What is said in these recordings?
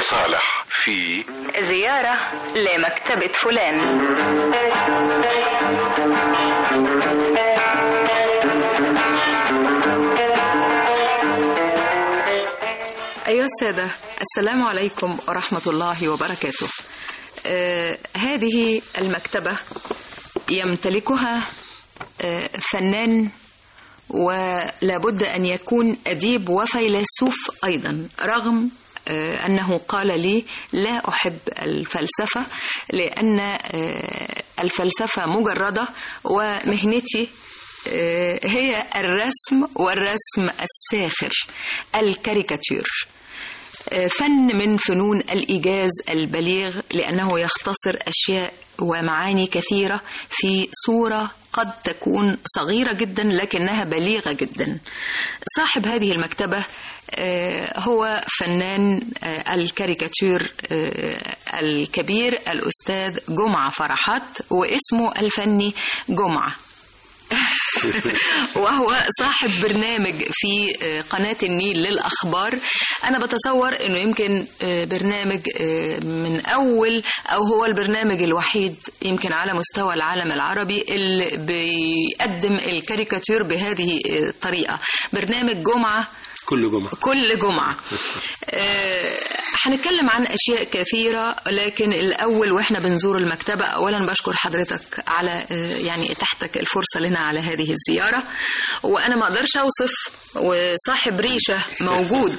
صالح في زيارة لمكتبة فلان أيها السادة السلام عليكم ورحمة الله وبركاته آه هذه المكتبة يمتلكها آه فنان ولابد أن يكون أديب وفيلسوف أيضا رغم آه أنه قال لي لا أحب الفلسفة لأن آه الفلسفة مجردة ومهنتي آه هي الرسم والرسم الساخر الكاريكاتير فن من فنون الإيجاز البليغ لأنه يختصر أشياء ومعاني كثيرة في صورة قد تكون صغيرة جدا لكنها بليغة جدا صاحب هذه المكتبة هو فنان الكاريكاتير الكبير الأستاذ جمعة فرحات واسمه الفني جمعة وهو صاحب برنامج في قناة النيل للأخبار أنا بتصور أنه يمكن برنامج من أول أو هو البرنامج الوحيد يمكن على مستوى العالم العربي اللي بيقدم الكاريكاتير بهذه الطريقة برنامج جمعة كل جمعة كل جمعة هنتكلم عن أشياء كثيرة لكن الأول وإحنا بنزور المكتبة أولا بشكر حضرتك على يعني تحتك الفرصة لنا على هذه الزيارة وأنا ما أقدرش أوصف وصاحب ريشة موجود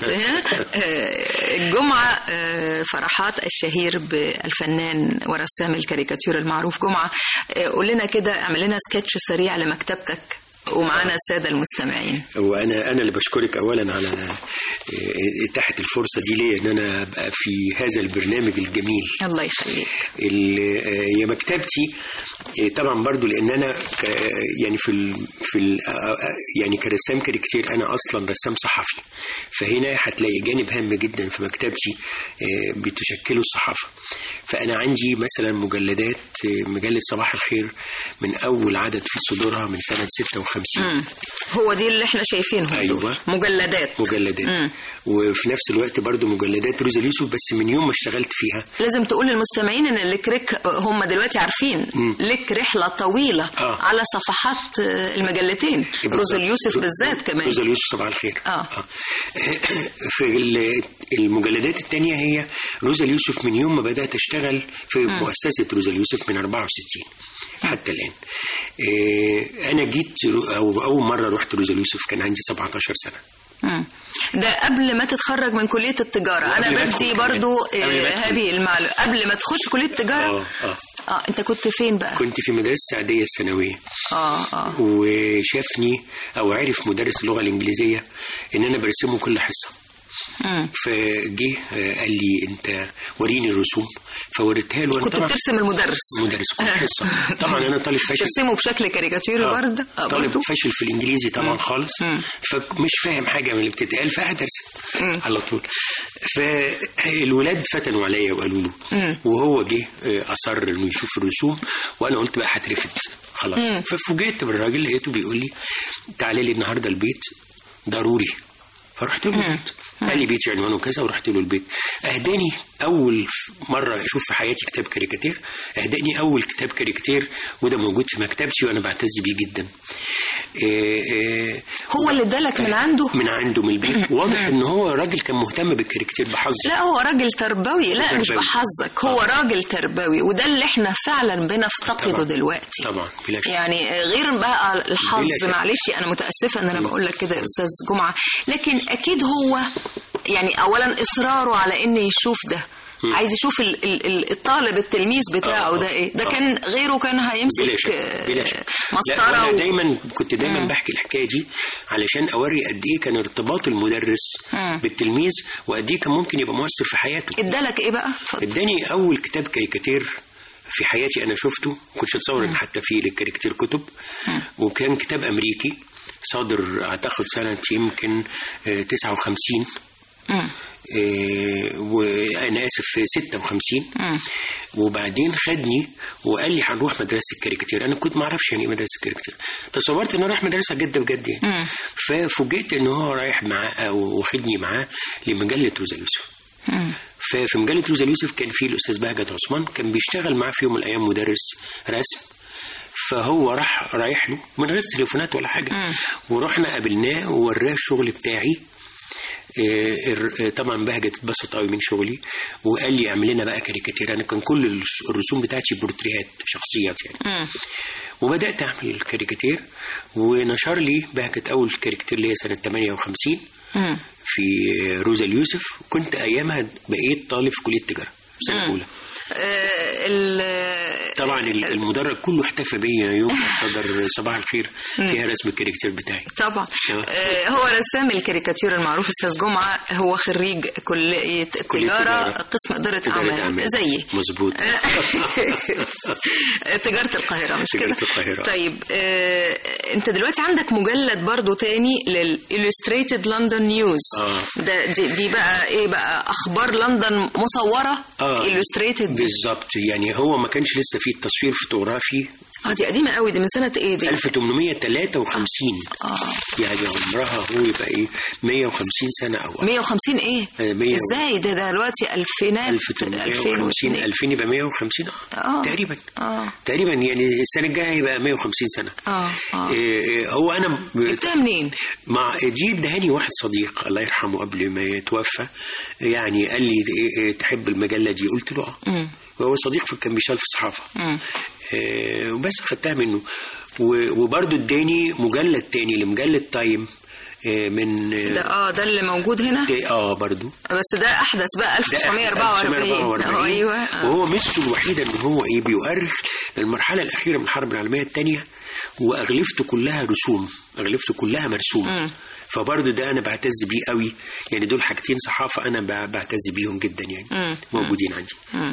الجمعة فرحات الشهير بالفنان ورسام الكاريكاتير المعروف جمعة قول لنا كده اعمل لنا سكتش سريع لمكتبتك ومعنا السادة المستمعين وأنا أنا اللي بشكرك أولا على إتاحة الفرصة دي ليا إن أنا أبقى في هذا البرنامج الجميل الله يخليك هي مكتبتي طبعا برضو لأن أنا يعني في ال في ال يعني كرسام كاريكاتير أنا أصلا رسام صحفي فهنا هتلاقي جانب هام جدا في مكتبتي بتشكله الصحافة فأنا عندي مثلا مجلدات مجلة صباح الخير من أول عدد في صدورها من سنة 56 مم. هو دي اللي احنا شايفينهم أيوة. دول. مجلدات مجلدات مم. وفي نفس الوقت برضو مجلدات روزا اليوسف بس من يوم ما اشتغلت فيها لازم تقول للمستمعين ان الكريك هم دلوقتي عارفين لك رحله طويله آه. على صفحات المجلتين روز اليوسف بالذات كمان روزا اليوسف صباح الخير آه. آه. في ال- المجلدات التانية هي روزا اليوسف من يوم ما بدأت أشتغل في مؤسسة روزا اليوسف من 64 حتى الآن إيه، أنا جيت رو- أو أول مرة رحت روزا اليوسف كان عندي 17 سنة مم. ده قبل ما تتخرج من كلية التجارة وقبل أنا ما بدي أدخل برضو كمان. قبل ما آه، أدخل. هذه المعلومة قبل ما تخش كلية التجارة آه آه اه انت كنت فين بقى كنت في مدرسة السعدية الثانوية اه اه وشافني أو عرف مدرس اللغة الإنجليزية إن أنا برسمه كل حصة مم. فجه آه، قال لي انت وريني الرسوم فوريتها له وانا كنت طبعا بترسم المدرس مدرس كل حصه طبعا انا طالب فاشل ترسمه بشكل كاريكاتيري آه، برضه آه، طالب برضه فاشل في الانجليزي طبعا خالص مم. فمش فاهم حاجه من اللي بتتقال فقعد ارسم على طول فالولاد فتنوا عليا وقالوا له مم. وهو جه آه، اصر انه يشوف الرسوم وانا قلت بقى هترفد خلاص مم. ففوجئت بالراجل لقيته بيقول لي تعالى لي النهارده البيت ضروري فرحت له البيت قال لي بيتي عنوانه كذا ورحت له البيت اهداني اول مرة أشوف في حياتي كتاب كاريكاتير أهداني أول كتاب كاريكاتير وده موجود في مكتبتي وأنا بعتز بيه جدا إيه إيه هو اللي ادالك من عنده من عنده من البيت واضح ان هو راجل كان مهتم بالكاريكاتير بحظ لا هو راجل تربوي لا مش تربوي. بحظك هو راجل تربوي وده اللي احنا فعلا بنفتقده طبعاً. دلوقتي طبعا بلا شك يعني غير بقى الحظ بلا شك. معلش انا متاسفه ان انا بقول لك كده يا استاذ جمعه لكن اكيد هو يعني اولا اصراره على ان يشوف ده عايز يشوف ال- ال- ال- الطالب التلميذ بتاعه آه، ده ايه ده آه. كان غيره كان بلا هيمسك شك بلا شك آه، لا مسطره وانا و... دايما كنت دايما مم. بحكي الحكايه دي علشان اوري قد ايه كان ارتباط المدرس مم. بالتلميذ وقد ايه كان ممكن يبقى مؤثر في حياته ادالك ايه بقى اتفضل اداني اول كتاب كاريكاتير في حياتي انا شفته ما كنتش اتصور ان حتى فيه للكاريكاتير كتب وكان كتاب امريكي صادر اعتقد سنه يمكن آه، 59 مم. آه، وانا اسف في 56 مم. وبعدين خدني وقال لي هنروح مدرسه الكاريكاتير انا كنت ما اعرفش يعني ايه مدرسه الكاريكاتير تصورت ان انا رايح مدرسه جد بجد يعني مم. ففوجئت ان هو رايح معاه او واخدني معاه لمجله روزا يوسف مم. ففي مجله روزا اليوسف كان في الاستاذ بهجت عثمان كان بيشتغل معاه في يوم من الايام مدرس رسم فهو راح رايح له من غير تليفونات ولا حاجه ورحنا قابلناه ووراه الشغل بتاعي آه، الر- آه، طبعا بهجت اتبسط قوي من شغلي وقال لي اعمل لنا بقى كاريكاتير انا كان كل الرس- الرسوم بتاعتي بورتريهات شخصيات يعني وبدات اعمل الكاريكاتير ونشر لي بهجت اول كاريكاتير ليا سنه 58 مم. في روزا اليوسف كنت ايامها بقيت طالب في كليه تجاره سنه اولى آه، ال- طبعا ال- المدرج كله احتفى بيا يوم ما صدر صباح الخير فيها رسم الكاريكاتير بتاعي طبعا آه. آه، هو رسام الكاريكاتير المعروف استاذ جمعه هو خريج كليه كلية التجاره تجارة. قسم اداره إدارة اعمال أعمال. زيي مظبوط تجارة القاهرة مش تجارة كده؟ القاهرة. طيب آه، انت دلوقتي عندك مجلد برضو تاني للإليستريتد لندن نيوز آه. ده دي, دي بقى ايه بقى اخبار لندن مصورة اه إليستريتد بالظبط يعني هو ما كانش لسه فيه التصوير فوتوغرافي اه دي قديمة قوي دي من سنة ايه دي؟ 1853 اه يعني عمرها هو يبقى ايه 150 سنه او 150 ايه؟ آه، 100 ازاي ده دلوقتي الفينات 1850 2000 يبقى 150 آه. اه تقريبا اه تقريبا يعني السنه الجايه هيبقى 150 سنه اه اه إيه إيه هو انا ب- جبتها منين؟ مع دي ادهاني واحد صديق الله يرحمه قبل ما يتوفى يعني قال لي إيه إيه تحب المجله دي قلت له اه مم. وهو صديق في- كان بيشتغل في الصحافه مم. آه، وبس خدتها منه و- وبرضه اداني مجلد تاني لمجله تايم آه، من ده اه ده اللي موجود هنا اه برضه بس ده احدث بقى ده 1944 اه ايوه آه. وهو ميزته الوحيده ان هو ايه بيؤرخ المرحله الاخيره من الحرب العالميه الثانيه واغلفته كلها رسوم اغلفته كلها مرسوم مم. فبرضه ده انا بعتز بيه قوي يعني دول حاجتين صحافه انا ب- بعتز بيهم جدا يعني مم. موجودين عندي مم.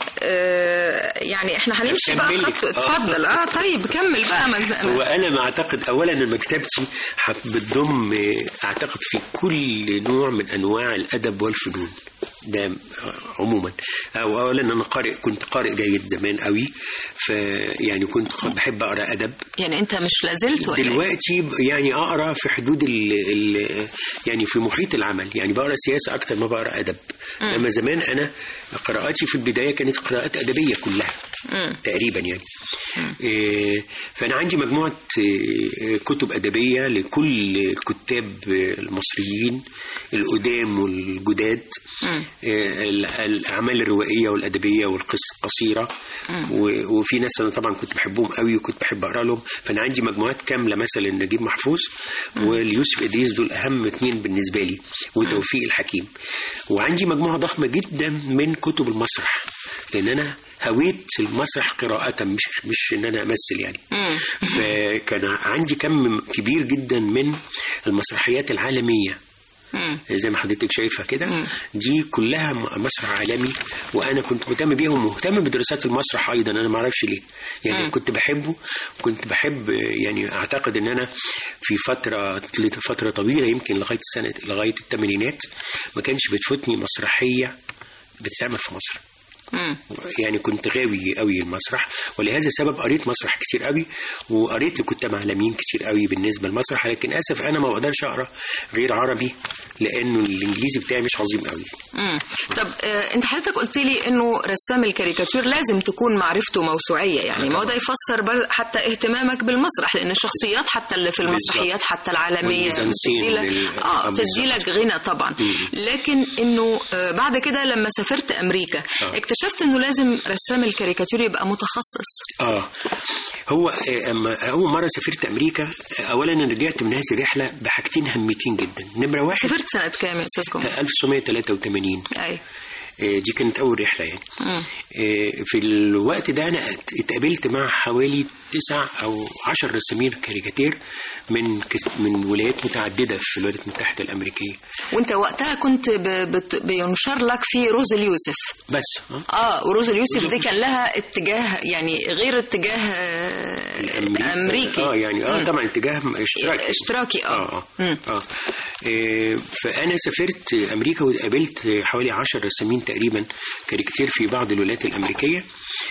آه، يعني احنا هنمشي بقى كملي. خط آه. اتفضل اه طيب كمل بقى ما وانا ما اعتقد اولا ان مكتبتي هت- بتضم آه، اعتقد في كل نوع من انواع الادب والفنون ده آه، عموما او اولا انا قارئ كنت قارئ جيد زمان قوي فيعني كنت خ- بحب اقرا ادب يعني انت مش لازلت ولا إيه؟ دلوقتي ب- يعني اقرا في حدود ال ال يعني في محيط العمل يعني بقرا سياسه اكتر ما بقرا ادب لما زمان انا قراءاتي في البدايه كانت قراءات ادبيه كلها مم. تقريبا يعني إيه، فانا عندي مجموعه إيه، كتب ادبيه لكل الكتاب المصريين القدام والجداد مم. إيه، ال- الاعمال الروائيه والادبيه والقصص القصيره و- وفي ناس انا طبعا كنت بحبهم قوي وكنت بحب اقرا لهم فانا عندي مجموعات كامله مثلا نجيب محفوظ واليوسف ادريس دول اهم اتنين بالنسبه لي وتوفيق الحكيم وعندي مجموعه ضخمه جدا من كتب المسرح لان انا هويت المسرح قراءة مش مش ان انا امثل يعني مم. فكان عندي كم كبير جدا من المسرحيات العالمية مم. زي ما حضرتك شايفه كده دي كلها م- مسرح عالمي وانا كنت مهتم بيهم ومهتم بدراسات المسرح ايضا انا ما اعرفش ليه يعني مم. كنت بحبه كنت بحب يعني اعتقد ان انا في فتره فتره طويله يمكن لغايه السنه لغايه الثمانينات ما كانش بتفوتني مسرحيه بتتعمل في مصر مم. يعني كنت غاوي قوي المسرح ولهذا السبب قريت مسرح كتير قوي وقريت لكتاب عالميين كتير قوي بالنسبه للمسرح لكن اسف انا ما بقدرش اقرا غير عربي لانه الانجليزي بتاعي مش عظيم قوي مم. طب آه، انت حضرتك قلت لي انه رسام الكاريكاتير لازم تكون معرفته موسوعيه يعني ما هو ده يفسر بر- حتى اهتمامك بالمسرح لان الشخصيات حتى اللي في المسرحيات حتى العالميه والميزانسين بتدي لك لل- اه آه، بتدي لك غنى طبعا لكن انه آه، بعد كده لما سافرت امريكا آه. اكتشفت انه لازم رسام الكاريكاتير يبقى متخصص اه هو آه، اما اول مره سافرت امريكا آه، اولا انا رجعت من هذه الرحله بحاجتين هامتين جدا نمره واحد سافرت سنه كام يا استاذ جمعه؟ آه، 1983 اي آه، دي كانت اول رحله يعني مم. آه، في الوقت ده انا ات- اتقابلت مع حوالي تسع او عشر رسامين كاريكاتير من كس- من ولايات متعدده في الولايات المتحده الامريكيه وانت وقتها كنت ب... بت... بينشر لك في روز اليوسف بس آه، اه وروز اليوسف روز دي كان لها اتجاه يعني غير اتجاه آه، الأمريكي. امريكي اه يعني اه مم. طبعا اتجاه اشتراكي اشتراكي اه اه اه, مم. آه. إيه، فانا سافرت امريكا وقابلت حوالي عشر رسامين تقريبا كاريكاتير في بعض الولايات الامريكيه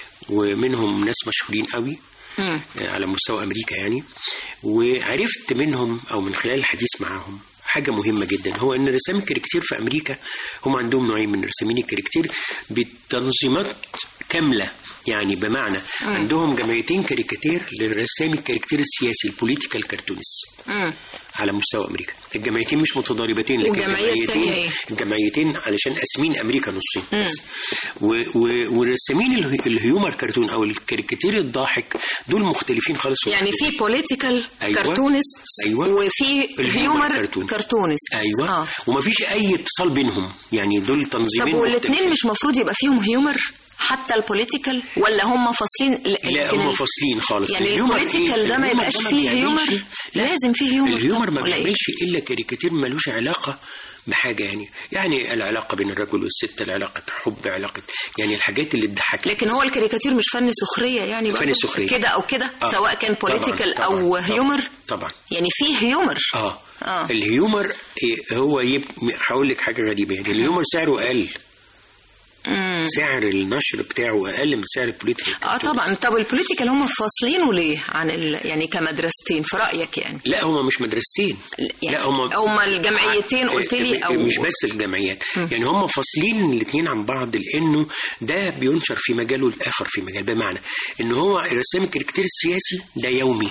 ومنهم ناس مشهورين قوي مم. على مستوى امريكا يعني وعرفت منهم او من خلال الحديث معاهم حاجه مهمه جدا هو ان رسام الكاريكاتير في امريكا هم عندهم نوعين من رسامين الكاريكاتير بتنظيمات كامله يعني بمعنى عندهم جمعيتين كاريكاتير للرسام الكاريكاتير السياسي البوليتيكال كارتونست مم. على مستوى امريكا الجمعيتين مش متضاربتين لكن والجمعية التانية الجمعيتين إيه؟ الجمعيتين علشان قاسمين امريكا نصين بس و- و- والرسامين اله- الهيومر كرتون او الكاريكاتير الضاحك دول مختلفين خالص يعني في بوليتيكال أيوة. كرتونست أيوة. وفي الهيومر هيومر كرتون. كرتونست ايوه اه آه. ومفيش اي اتصال بينهم يعني دول طب تنظيمين والاثنين مختلفين. مش مفروض يبقى فيهم هيومر حتى البوليتيكال ولا هم فاصلين ل- لا لكن هم ال- فاصلين خالص يعني الهيومر إيه؟ البوليتيكال ده ما الهيومر يبقاش ما فيه بيعملش- هيومر لا. لازم فيه هيومر الهيومر ما ولا إيه؟ بيعملش الا كاريكاتير ملوش علاقه بحاجه يعني يعني العلاقه بين الرجل والست العلاقه حب علاقه يعني الحاجات اللي تضحك لكن هو الكاريكاتير مش فن سخريه يعني فن برضه؟ سخرية. كده او كده آه. سواء كان طبعاً، بوليتيكال طبعاً، او طبعاً، هيومر طبعا يعني فيه هيومر اه, آه. الهيومر إيه هو يب... هقول لك حاجه غريبه يعني الهيومر سعره اقل مم. سعر النشر بتاعه اقل من سعر البوليتيكال اه طبعا طب البوليتيكال هم فاصلينه ليه عن ال... يعني كمدرستين في رايك يعني لا هما مش مدرستين يعني لا هما هما الجمعيتين قلت لي او مش بس الجمعيات يعني هم فاصلين الاثنين عن بعض لانه ده بينشر في مجاله الاخر في مجال بمعنى ان هو رسام الكاريكاتير السياسي ده يومي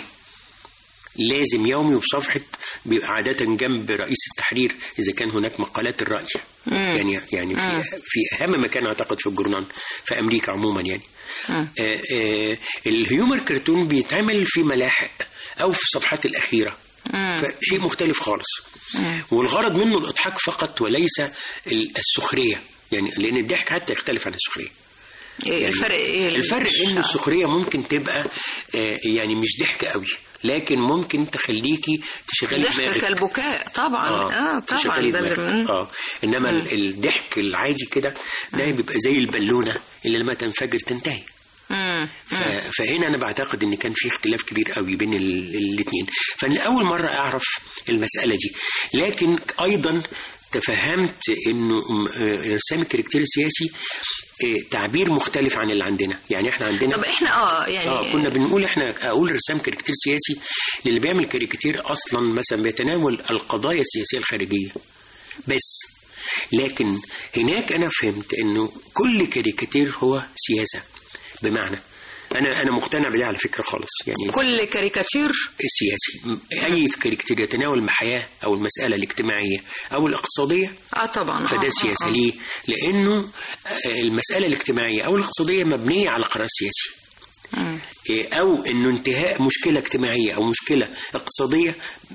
لازم يومي وبصفحة بيبقى عادة جنب رئيس التحرير إذا كان هناك مقالات الرأي يعني يعني في, في أهم مكان أعتقد في الجورنال في أمريكا عموما يعني آه آه الهيومر كرتون بيتعمل في ملاحق أو في الصفحات الأخيرة فشيء مختلف خالص والغرض منه الإضحاك فقط وليس ال- السخرية يعني لأن الضحك حتى يختلف عن السخرية إيه يعني الفرق ايه الفرق مش- ان السخريه ممكن تبقى آه، يعني مش ضحك قوي لكن ممكن تخليكي تشغلي ضحك دماغك كالبكاء طبعا اه, طبعا تشغلي ده اللي دماغك. من- اه انما ال- الضحك العادي كده ده بيبقى زي البالونه اللي لما تنفجر تنتهي مم. ف- فهنا انا بعتقد ان كان في اختلاف كبير قوي بين الاثنين فانا اول مره اعرف المساله دي لكن ايضا تفهمت انه م- آه، رسام الكاركتير السياسي آه، تعبير مختلف عن اللي عندنا يعني احنا عندنا طب احنا اه يعني اه كنا بنقول احنا اقول رسام كاريكاتير سياسي للي بيعمل كاريكاتير اصلا مثلا بيتناول القضايا السياسيه الخارجيه بس لكن هناك انا فهمت انه كل كاريكاتير هو سياسه بمعنى انا انا مقتنع بده على فكره خالص يعني كل كاريكاتير سياسي اي كاريكاتير يتناول الحياه او المساله الاجتماعيه او الاقتصاديه اه طبعا فده آه، سياسه آه، آه. ليه؟ لانه آه، المساله الاجتماعيه او الاقتصاديه مبنيه على قرار سياسي إيه، او انه انتهاء مشكله اجتماعيه او مشكله اقتصاديه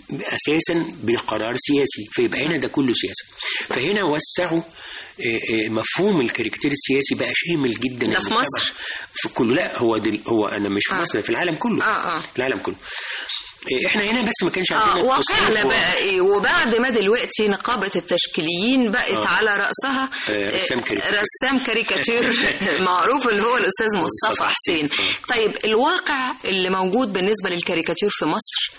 اساسا بقرار سياسي فيبقى هنا ده كله سياسه فهنا وسعوا إيه، إيه، مفهوم الكاريكاتير السياسي بقى شامل جدا ده في المجتمع. مصر؟ في كله لا هو دل هو انا مش في آه. مصر في العالم كله آه، آه. العالم كله إيه، احنا هنا بس ما كانش اه عندنا واقعنا التصنيف بقى ايه وبعد ما دلوقتي نقابة التشكيليين بقت آه. على رأسها آه، رسام آه، كاريكاتير. رسام كاريكاتير معروف اللي هو الأستاذ مصطفى مصطفى حسين حسين. طيب الواقع اللي موجود بالنسبة للكاريكاتير في مصر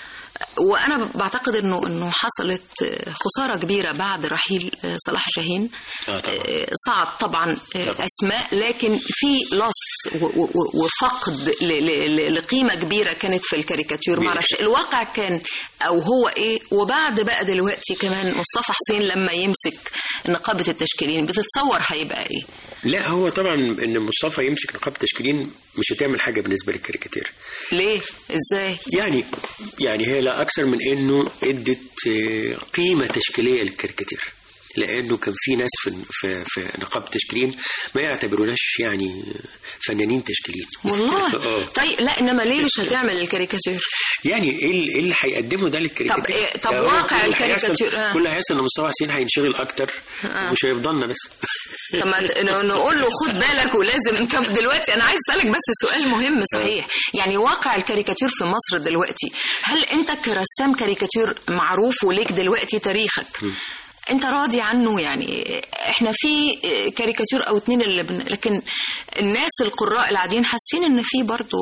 وانا بعتقد انه انه حصلت خساره كبيره بعد رحيل صلاح جاهين آه طبعاً. صعد طبعا طبعاً. اسماء لكن في لص و- و- وفقد ل- ل- لقيمه كبيره كانت في الكاريكاتير كبيرة. معرفش الواقع كان او هو ايه وبعد بقى دلوقتي كمان مصطفى حسين لما يمسك نقابه التشكيلين بتتصور هيبقى ايه لا هو طبعا ان مصطفى يمسك نقابه التشكيلين مش هتعمل حاجه بالنسبه للكاريكاتير ليه ازاي يعني يعني هي لا اكثر من انه ادت آه، قيمه تشكيليه للكاريكاتير لانه كان في ناس في في, في نقابه التشكيلين ما يعتبروناش يعني فنانين تشكيليين والله آه. طيب لا انما ليه مش هتعمل الكاريكاتير يعني ايه اللي- إيه اللي هيقدمه ده للكاريكاتير طب إيه- طب ده هو واقع كل اللي هيحصل- الكاريكاتير، آه. كل اللي هيحصل ان مصطفى حسين هينشغل اكتر ومش هيفضلنا بس طب ما ت- ن- نقول له خد بالك ولازم طب دلوقتي انا عايز اسالك بس سؤال مهم صحيح يعني واقع الكاريكاتير في مصر دلوقتي هل انت كرسام كاريكاتير معروف وليك دلوقتي تاريخك انت راضي عنه يعني احنا في كاريكاتير او اتنين اللي بن... لكن الناس القراء العاديين حاسين ان في برضو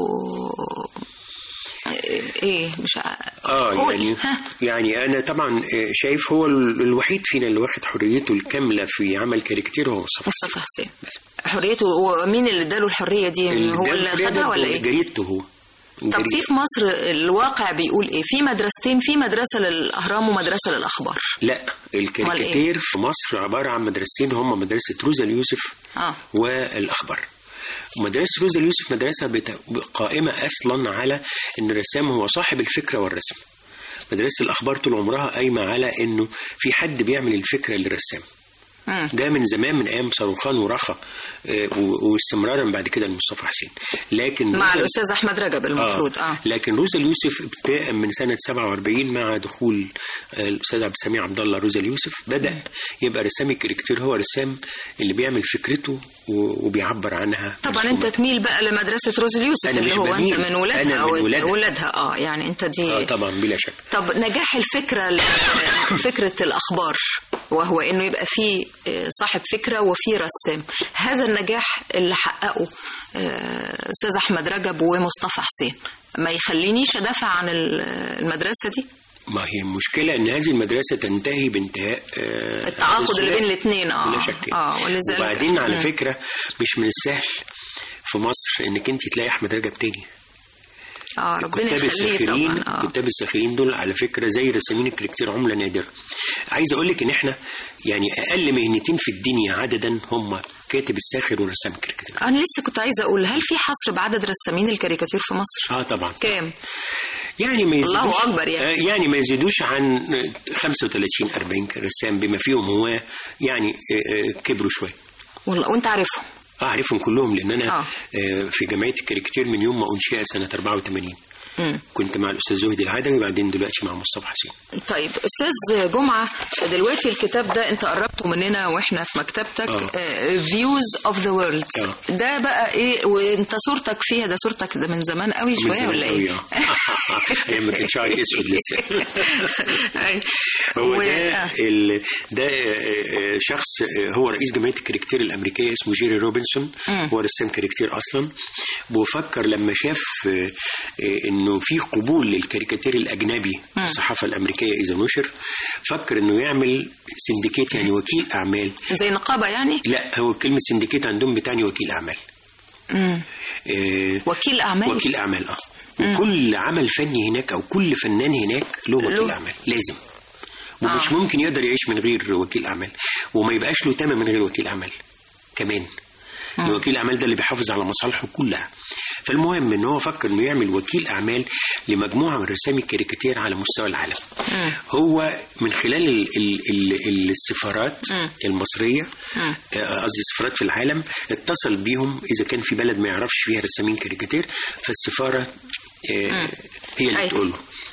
ايه مش ع... اه قول. يعني ها. يعني انا طبعا آه، شايف هو ال- الوحيد فينا اللي واخد حريته الكامله في عمل كاريكاتير هو مصطفى مصطفى حسين حريته ومين اللي اداله الحريه دي هو اللي الحرية خدها ده ولا ايه جريدته هو طب جريدة. في في مصر الواقع بيقول ايه في مدرستين في مدرسه للاهرام ومدرسه للاخبار لا الكاريكاتير في مصر عبارة عن مدرستين هم مدرسة روزا اليوسف اه والأخبار مدرسة روزا اليوسف مدرسة بت- قائمة أصلا على أن الرسام هو صاحب الفكرة والرسم مدرسة الأخبار طول عمرها قايمة على أنه في حد بيعمل الفكرة للرسام مم. ده من زمان من ايام صاروخان ورخا آه، و- واستمرارا بعد كده لمصطفى حسين لكن مع روزا- الاستاذ احمد رجب المفروض اه, لكن روزا اليوسف ابتداء من سنه 47 مع دخول آه، الاستاذ عبد السميع عبد الله روزا اليوسف بدا يبقى رسام الكاريكاتير هو رسام اللي بيعمل فكرته و- وبيعبر عنها طبعا رسومات. انت تميل بقى لمدرسه روز اليوسف أنا اللي مش هو انت بميل. من ولادها أنا من او ولادها. ولادها اه يعني انت دي اه طبعا بلا شك طب نجاح الفكرة ل- فكرة الأخبار وهو إنه يبقى في آه، صاحب فكرة وفي رسام هذا النجاح اللي حققه آه، أستاذ أحمد رجب ومصطفى حسين ما يخلينيش أدافع عن ال- المدرسة دي ما هي المشكله ان هذه المدرسه تنتهي بانتهاء آه، التعاقد اللي الثلاثي. بين الاثنين اه بلا شك اه ولذلك وبعدين على مم. فكره مش من السهل في مصر انك انت تلاقي احمد رجب تاني اه ربنا الكتاب يخليه الساخرين طبعا اه الكتاب الساخرين دول على فكره زي رسامين الكاريكاتير عمله نادره عايز اقول لك ان احنا يعني اقل مهنتين في الدنيا عددا هم كاتب الساخر ورسام الكاريكاتير أنا لسه كنت عايزة أقول هل في حصر بعدد رسامين الكاريكاتير في مصر؟ اه طبعا كام؟ يعني ما يزيدوش الله أكبر يعني. آه يعني ما يزيدوش عن 35 40 رسام بما فيهم هو يعني آه آه كبروا شويه والله وأنت عارفهم اعرفهم كلهم لان انا آه. آه في جمعيه الكاريكاتير من يوم ما انشئت سنه 84 مم. كنت مع الاستاذ زهدي العدوي وبعدين دلوقتي مع مصطفى حسين طيب استاذ جمعه دلوقتي الكتاب ده انت قربته مننا واحنا في مكتبتك آه. فيوز اوف ذا وورلد آه. ده بقى ايه وانت صورتك فيها ده صورتك ده من زمان قوي من شويه زمان ولا قوي، ايه؟ آه. ايام ما كان شعري اسود لسه أي. هو و- ده آه. ال... ده آه، آه، شخص آه، هو رئيس جمعيه الكاريكاتير الامريكيه اسمه جيري روبنسون مم. هو رسام كاريكاتير اصلا وفكر لما شاف آه، آه، انه في قبول للكاريكاتير الاجنبي في الصحافه الامريكيه اذا نشر فكر انه يعمل سندكيت يعني وكيل اعمال زي نقابه يعني؟ لا هو كلمه سندكيت عندهم بتعني وكيل اعمال مم. آه، وكيل اعمال وكيل اعمال اه وكل عمل فني هناك او كل فنان هناك له وكيل له. اعمال لازم ومش آه. ممكن يقدر يعيش من غير وكيل اعمال وما يبقاش له تمن من غير وكيل اعمال كمان لأن وكيل الاعمال ده اللي بيحافظ على مصالحه كلها فالمهم ان هو فكر انه يعمل وكيل اعمال لمجموعه من رسامي الكاريكاتير على مستوى العالم هو من خلال ال ال ال السفارات المصريه آه، قصدي السفارات في العالم اتصل بيهم اذا كان في بلد ما يعرفش فيها رسامين كاريكاتير فالسفاره آه، هي اللي أيوة. تقول له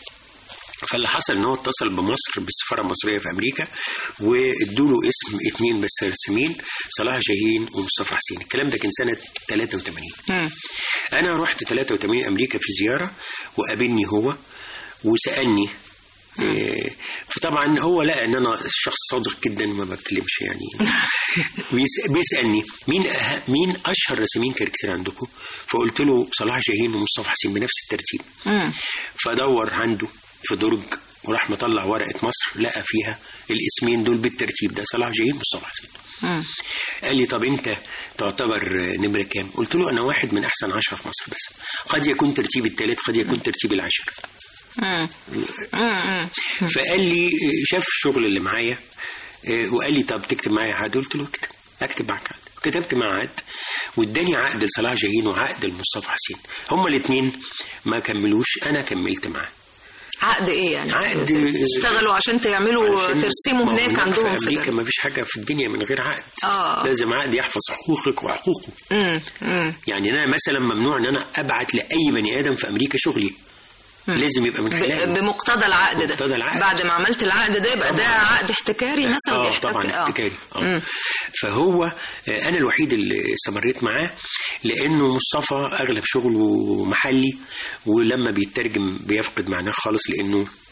فاللي حصل ان هو اتصل بمصر بالسفاره المصريه في امريكا وادوا له اسم اتنين بس رسامين صلاح جاهين ومصطفى حسين الكلام ده كان سنه 83 مم. انا رحت 83 امريكا في زياره وقابلني هو وسالني إيه، فطبعا هو لقى ان انا شخص صادق جدا ما بتكلمش يعني بيس- بيسالني مين أه مين اشهر رسامين كاريكاتير عندكم فقلت له صلاح جاهين ومصطفى حسين بنفس الترتيب مم. فدور عنده في درج وراح مطلع ورقه مصر لقى فيها الاسمين دول بالترتيب ده صلاح جاهين ومصطفى حسين مم. قال لي طب انت تعتبر نمرة كام قلت له انا واحد من احسن عشرة في مصر بس قد يكون ترتيبي الثالث قد يكون ترتيبي العاشر مم. مم. فقال لي شاف الشغل اللي معايا اه، وقال لي طب تكتب معايا عقد قلت له اكتب اكتب معاك عقد كتبت معاه عقد واداني عقد لصلاح جاهين وعقد لمصطفى حسين هما الاثنين ما كملوش انا كملت معاه عقد ايه يعني؟ عقد اشتغلوا عشان تعملوا علشان- ترسموا ما هو هناك عندهم في في امريكا ده. ما فيش حاجه في الدنيا من غير عقد آه. لازم عقد يحفظ حقوقك وحقوقه مم. مم. يعني انا مثلا ممنوع ان انا ابعت لاي بني ادم في امريكا شغلي لازم يبقى من ب- خلاله بمقتضى العقد ده بمقتضى العقد. بعد ما عملت العقد ده يبقى ده عقد احتكاري مثلا اه بيحتك طبعا آه. احتكاري مم. اه فهو آه، انا الوحيد اللي استمريت معاه لانه مصطفى اغلب شغله محلي ولما بيترجم بيفقد معناه خالص لانه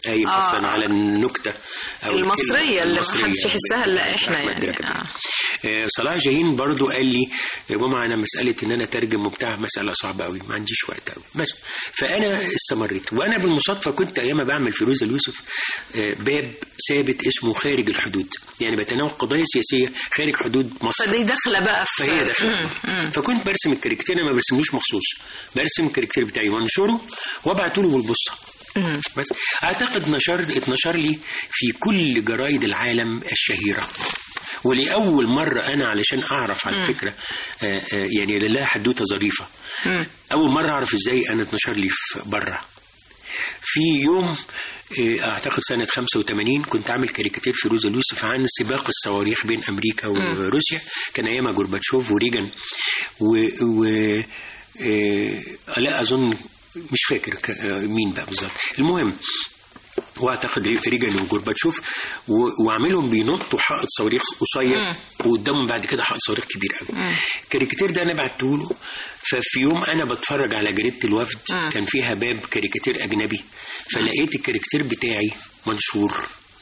قايم آه. اصلا على النكته أو المصرية الكلمة اللي المصرية محدش يحسها إلا بتاعت إحنا أحمد يعني. رجب. آه. آه، صلاح جاهين برضو قال لي يا جماعه انا مساله ان انا اترجم وبتاع مساله صعبه قوي ما عنديش وقت قوي بس فانا استمريت وانا بالمصادفه كنت ايام بعمل فيروز اليوسف آه، باب ثابت اسمه خارج الحدود يعني بتناول قضايا سياسيه خارج حدود مصر فدي داخله بقى في فهي داخله فكنت برسم الكاريكاتير انا ما برسملوش مخصوص برسم الكاريكاتير بتاعي وانشره وابعته له بالبوسطه بس اعتقد نشر اتنشر لي في كل جرايد العالم الشهيره ولاول مره انا علشان اعرف على فكره آه، آه، يعني لله حدوته ظريفه اول مره اعرف ازاي انا اتنشر لي في بره في يوم آه، اعتقد سنه 85 كنت عامل كاريكاتير في روزا اليوسف عن سباق الصواريخ بين امريكا وروسيا كان ايامها جورباتشوف وريجن و, و آه، لا اظن مش فاكر ك- آه، مين بقى بالظبط المهم واعتقد ريجن وجورباتشوف و- وعاملهم بينطوا حائط صواريخ قصير وقدامهم بعد كده حائط صواريخ كبير قوي الكاريكاتير ده انا بعته له ففي يوم انا بتفرج على جريده الوفد كان فيها باب كاريكاتير اجنبي فلقيت الكاريكاتير بتاعي منشور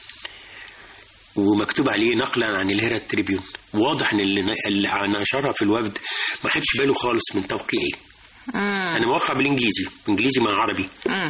ومكتوب عليه نقلا عن الهيرا تريبيون واضح ان اللي اللي نشرها في الوفد ما خدش باله خالص من توقيعي انا موقع بالانجليزي انجليزي مع عربي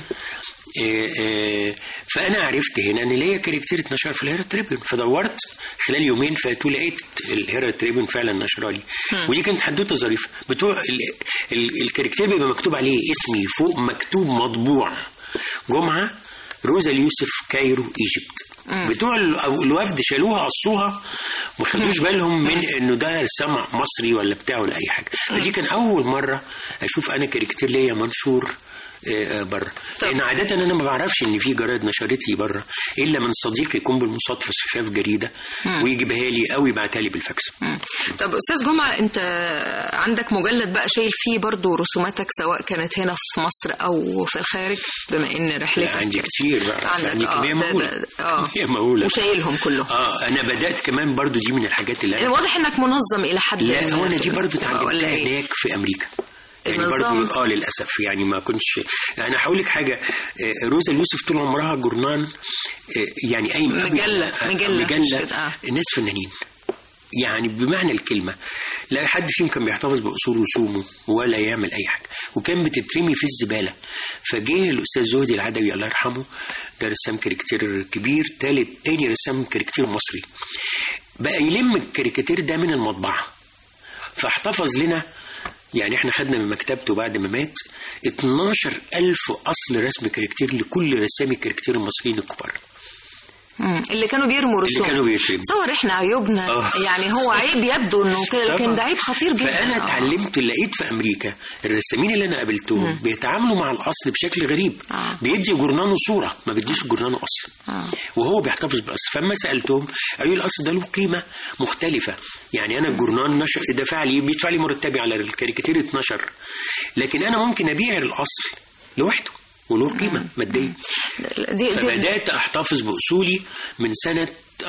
آه، آه، فانا عرفت هنا ان ليا كاركتير اتنشر في الهيرا تريبيون فدورت خلال يومين فاتوا لقيت الهيرا تريبيون فعلا نشرها لي ودي كانت حدوته ظريفه بتوع ال- ال- الكاركتير بيبقى مكتوب عليه اسمي فوق مكتوب مطبوع جمعه روزا اليوسف كايرو ايجيبت بتوع ال- أو الوفد شالوها قصوها ما خدوش بالهم من انه ده سمع مصري ولا بتاع ولا اي حاجه فدي كان اول مره اشوف انا كاركتير ليا منشور بره لان عاده انا ما بعرفش ان في جرايد نشرت لي بره الا من صديق يكون بالمصادفه شاف جريده ويجيبها لي او يبعتها لي بالفاكس مم. طب استاذ جمعه انت عندك مجلد بقى شايل فيه برضو رسوماتك سواء كانت هنا في مصر او في الخارج بما ان لا رحلتك عندي كتير بقى عندك عندي اه كميه ده- مهوله ده- اه كميه مهوله وشايلهم كلهم اه انا بدات كمان برضو دي من الحاجات اللي انا واضح انك منظم الى حد لا ما. هو انا دي برضو ولا اتعلمتها إيه؟ هناك في امريكا يعني النظام. برضو اه للاسف يعني ما كنتش انا هقول لك حاجه آه، روزا اليوسف طول عمرها جورنان آه، يعني اي مجلة- آه، مجلة، مش مجله كده، آه. ناس فنانين يعني بمعنى الكلمة لا حد فيهم كان بيحتفظ بأصول رسومه ولا يعمل أي حاجة وكان بتترمي في الزبالة فجه الأستاذ زهدي العدوي الله يرحمه ده رسام كاريكاتير كبير تالت تاني رسام كاريكاتير مصري بقى يلم الكاريكاتير ده من المطبعة فاحتفظ لنا يعني احنا خدنا من مكتبته بعد ما مات 12 ألف أصل رسم كاريكاتير لكل رسامي الكاريكاتير المصريين الكبار مم. اللي كانوا بيرموا اللي رسوم كانوا بيترموا. تصور احنا عيوبنا آه. يعني هو عيب يبدو انه كده لكن طبعاً. ده عيب خطير جدا فانا آه. اتعلمت لقيت في امريكا الرسامين اللي انا قابلتهم بيتعاملوا مع الاصل بشكل غريب آه. بيدي جورنانه صوره ما بيديش جورنانه اصل آه. وهو بيحتفظ بالاصل فلما سالتهم قالوا لي الاصل ده له قيمه مختلفه يعني انا الجورنان نشر دفع لي بيدفع لي مرتبي على الكاريكاتير 12 لكن انا ممكن ابيع الاصل لوحده وله قيمه ماديه دي, دي, فبدات احتفظ باصولي من سنه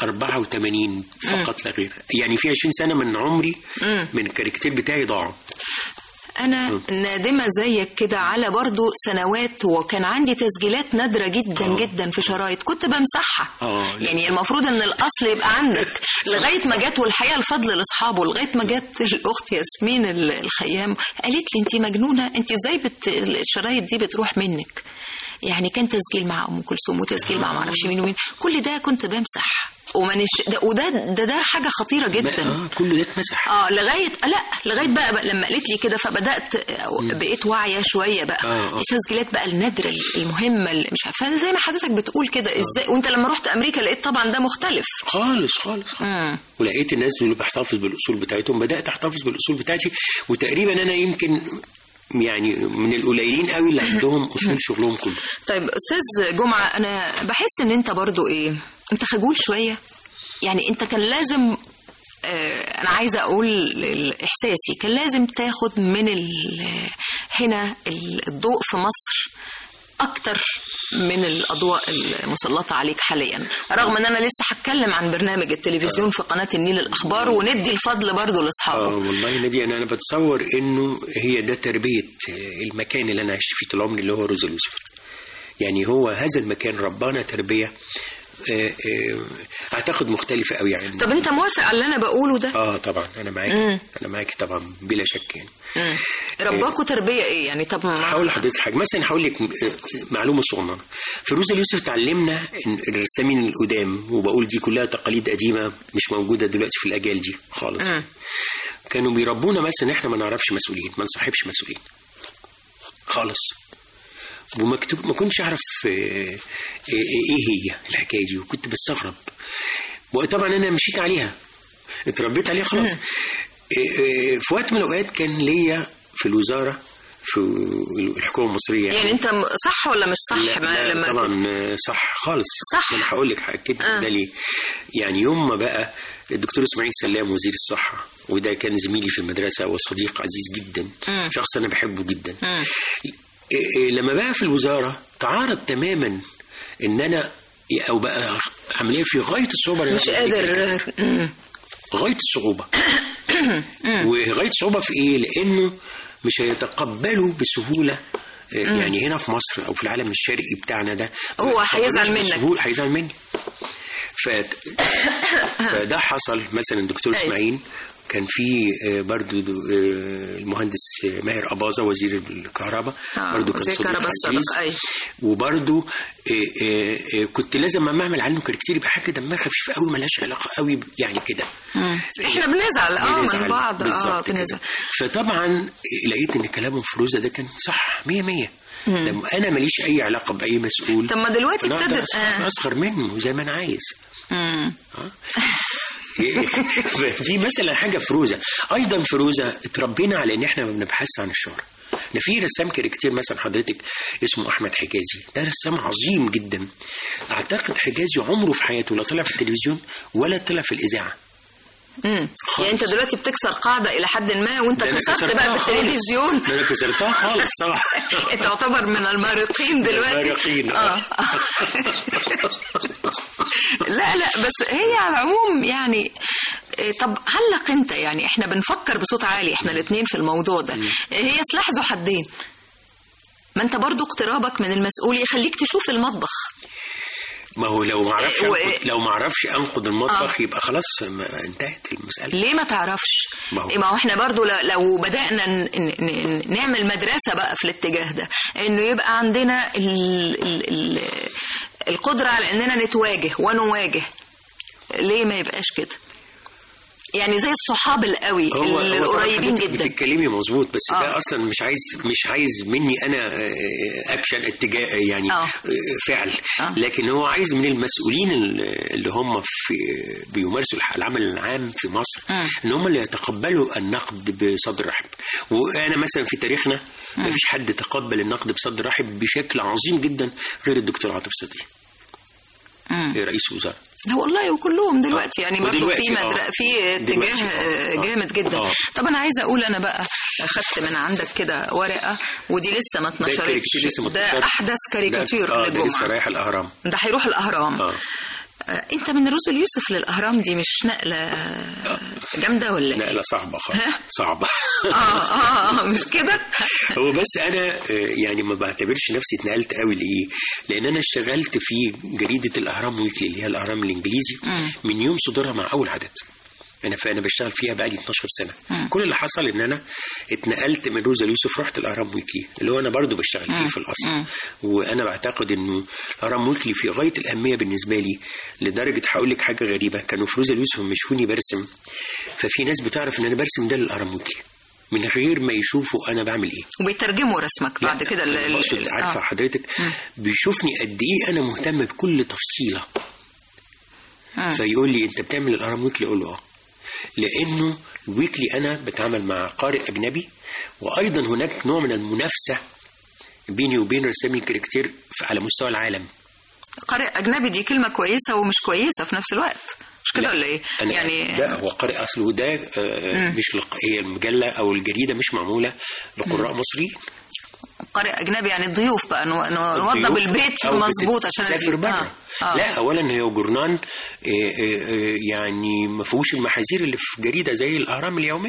84 فقط لا غير يعني في 20 سنه من عمري من الكاريكاتير بتاعي ضاعوا انا نادمه زيك كده على برضو سنوات وكان عندي تسجيلات نادره جدا آه. جدا في شرايط كنت بمسحها آه. يعني المفروض ان الاصل يبقى عندك لغايه ما جت والحقيقه الفضل لاصحابه لغايه ما جت الاخت ياسمين ال- الخيام قالت لي انت مجنونه انت ازاي بت... الشرايط دي بتروح منك يعني كان تسجيل مع ام كلثوم وتسجيل مع معرفش مين ومين كل ده كنت بمسح ومانيش ده وده ده, ده حاجه خطيره جدا اه كل ده اتمسح اه لغايه لا لغايه بقى, بقى لما قالت لي كده فبدات بقيت واعيه شويه بقى آه، آه. التسجيلات بقى النادره المهمه اللي مش عارفه زي ما حضرتك بتقول كده ازاي وانت لما رحت امريكا لقيت طبعا ده مختلف خالص خالص امم ولقيت الناس اللي بحتفظ بالاصول بتاعتهم بدات احتفظ بالاصول بتاعتي وتقريبا انا يمكن يعني من القليلين قوي اللي عندهم اصول شغلهم كله طيب استاذ جمعه انا بحس ان انت برضو ايه انت خجول شويه يعني انت كان لازم آه، انا عايزه اقول ال- احساسي كان لازم تاخد من ال- هنا ال- الضوء في مصر اكتر من الاضواء المسلطه عليك حاليا رغم ان انا لسه هتكلم عن برنامج التلفزيون في قناه النيل الاخبار وندي الفضل برضو اه لاصحابه والله نادي انا انا بتصور انه هي ده تربيه المكان اللي انا عشت فيه طول عمري اللي هو روز اليوسف يعني هو هذا المكان ربانا تربيه آه، آه، اعتقد مختلفه قوي عن طب انت موافق على اللي انا بقوله ده اه طبعا انا معاكي مم. انا معاكي طبعا بلا شك يعني مم. رباكوا تربيه ايه يعني طب ما هقول لحضرتك حاجه مثلا هقول لك آه، معلومه صغننه فيروز اليوسف تعلمنا إن الرسامين القدام وبقول دي كلها تقاليد قديمه مش موجوده دلوقتي في الاجيال دي خالص مم. كانوا بيربونا مثلا احنا ما نعرفش مسؤولين ما نصاحبش مسؤولين خالص وما كنت- ما كنتش اعرف آه، آه، ايه هي الحكايه دي وكنت بستغرب وطبعا انا مشيت عليها اتربيت عليها خلاص آه، آه، في وقت من الاوقات كان ليا في الوزاره في الحكومه المصريه يعني انت م- صح ولا مش صح لا, ما لا لما طبعا آه، صح خالص صح. انا هقول لك حاجه كده آه. ده ليه يعني يوم ما بقى الدكتور اسماعيل سلام وزير الصحه وده كان زميلي في المدرسه وصديق عزيز جدا مم. شخص انا بحبه جدا مم. إيه إيه لما بقى في الوزاره تعارض تماما ان انا او بقى عمليه في غايه الصعوبه اللي مش أنا بعمل قادر كده. مم. غايه الصعوبه وغايه الصعوبه في ايه لانه مش هيتقبلوا بسهوله آه، يعني هنا في مصر او في العالم الشرقي بتاعنا ده هو ما هيزعل يتقبلوش منك. بسهولة، هيزعل مني ف... فده حصل مثلا الدكتور أيوة. اسماعيل كان في آه، برضو دو- آه، المهندس ماهر أباظة وزير الكهرباء آه، برضو كان وزير صديق الكهرباء عزيز. السابق، أيوة. وبرضو آه، آه، آه، كنت لازم اما اعمل عنه كاركتير يبقى حاجه دمها خفيف قوي ملهاش علاقه قوي ب- يعني كده احنا بنزعل اه من بنزعل. بعض اه بالظبط كده. بنزعل فطبعا لقيت ان كلامهم فروزه ده كان صح مية مية لما انا ماليش اي علاقه باي مسؤول طب ما دلوقتي أنا أقدر ابتدت أصغر, آه. اصغر منه زي ما انا عايز مم. دي مثلا حاجه فروزه ايضا فروزه اتربينا على ان احنا ما بنبحثش عن الشهره ده في رسام كاريكاتير مثلا حضرتك اسمه احمد حجازي ده رسام عظيم جدا اعتقد حجازي عمره في حياته لا طلع في التلفزيون ولا طلع في الاذاعه مم. يعني انت دلوقتي بتكسر قاعده الى حد ما وانت ده أنا كسرت كسرتها بقى في خالص. التلفزيون ده انا كسرتها خالص طبعا انت تعتبر من المارقين دلوقتي المارقين، آه. لا لا بس هي على العموم يعني إيه، طب علق انت يعني احنا بنفكر بصوت عالي احنا الاثنين في الموضوع ده هي سلاح ذو حدين ما انت برضو اقترابك من المسؤول يخليك تشوف المطبخ ما هو لو ما اعرفش و- أنقد لو ما اعرفش انقد المطبخ آه. يبقى خلاص ما انتهت المساله ليه ما تعرفش ما هو- إيه، ما هو احنا برضو ل- لو بدأنا ن- ن- ن- نعمل مدرسة بقى في الاتجاه ده انه يبقى عندنا ال ال ال القدرة على اننا نتواجه ونواجه ليه ما يبقاش كده يعني زي الصحاب القوي هو هو طبعاً القريبين حضرتك جدا بتتكلمي مظبوط بس آه. ده اصلا مش عايز مش عايز مني انا آه، اكشن اتجاه يعني آه. آه، فعل آه. لكن هو عايز من المسؤولين ال- اللي هم في بيمارسوا الح- العمل العام في مصر مم. ان هم اللي يتقبلوا النقد بصدر رحب وانا مثلا في تاريخنا ما فيش حد تقبل النقد بصدر رحب بشكل عظيم جدا غير الدكتور عاطف صدقي مم. رئيس الوزراء هو والله وكلهم دلوقتي آه. يعني برضه ودلوقتي في مدر... آه. في دلوقتي اتجاه آه. آه، جامد جدا آه. طب انا عايزه اقول انا بقى خدت من عندك كده ورقه ودي لسه ما ده كاريكاتير اتنشرتش لسه ما ده اتنشرش. احدث كاريكاتير ده- آه، ده لسه للجمعه رايح الاهرام ده هيروح الاهرام اه آه، انت من روز اليوسف للاهرام دي مش نقله جامده ولا ايه؟ نقله صعبه خالص صعبه اه اه آه، مش كده؟ هو بس انا آه، يعني ما بعتبرش نفسي اتنقلت قوي لايه لان انا اشتغلت في جريده الاهرام ويكلي اللي هي الاهرام الانجليزي من يوم صدورها مع اول عدد انا فانا بشتغل فيها بقالي 12 سنه كل اللي حصل ان انا اتنقلت من روزا اليوسف رحت الاهرام ويكلي اللي هو انا برضو بشتغل فيه في الاصل وانا بعتقد انه الاهرام ويكلي في غايه الاهميه بالنسبه لي لدرجه هقول لك حاجه غريبه كانوا في روزا اليوسف مشوني برسم ففي ناس بتعرف ان انا برسم ده للاهرام ويكلي من غير ما يشوفوا انا بعمل ايه وبيترجموا رسمك بعد لا، كده ال- أنا ال- بقصد عارفه آه. حضرتك بيشوفني قد ايه انا مهتم بكل تفصيله مم. فيقول لي انت بتعمل الاهرام ويكلي اقول له اه لانه الويكلي انا بتعامل مع قارئ اجنبي وايضا هناك نوع من المنافسه بيني وبين رسامي الكاريكاتير في- على مستوى العالم قارئ اجنبي دي كلمه كويسه ومش كويسه في نفس الوقت مش كده لا، ولا ايه؟ أنا يعني لا هو قارئ اصله ده آه، مش لق- هي المجله او الجريده مش معموله لقراء مصريين قارئ اجنبي يعني الضيوف بقى نو- نو- نوضب الضيوف البيت أو مظبوط عشان بتسافر الضيوف. بره آه. آه. لا اولا هي جورنان آه، آه، آه، يعني ما فيهوش المحاذير اللي في جريده زي الاهرام اليوميه